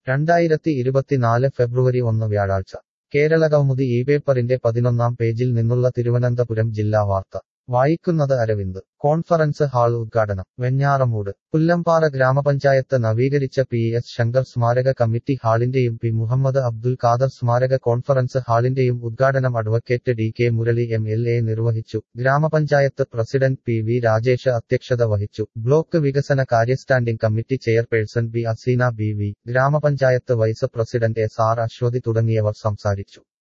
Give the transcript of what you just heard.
രണ്ടായിരത്തി ഇരുപത്തിനാല് ഫെബ്രുവരി ഒന്ന് വ്യാഴാഴ്ച കേരളകൗമുദി ഈ പേപ്പറിന്റെ പതിനൊന്നാം പേജിൽ നിന്നുള്ള തിരുവനന്തപുരം ജില്ലാ വാർത്ത വായിക്കുന്നത് അരവിന്ദ് കോൺഫറൻസ് ഹാൾ ഉദ്ഘാടനം വെഞ്ഞാറമൂട് പുല്ലമ്പാറ ഗ്രാമപഞ്ചായത്ത് നവീകരിച്ച പി എസ് ശങ്കർ സ്മാരക കമ്മിറ്റി ഹാളിന്റെയും പി മുഹമ്മദ് അബ്ദുൽ ഖാദർ സ്മാരക കോൺഫറൻസ് ഹാളിന്റെയും ഉദ്ഘാടനം advocate D K Murali M L A നിർവഹിച്ചു ഗ്രാമപഞ്ചായത്ത് പ്രസിഡന്റ് പി വി രാജേഷ് അധ്യക്ഷത വഹിച്ചു ബ്ലോക്ക് വികസന കാര്യ standing committee chairperson B Aseena B V ഗ്രാമപഞ്ചായത്ത് vice president S R Aswathy തുടങ്ങിയവർ സംസാരിച്ചു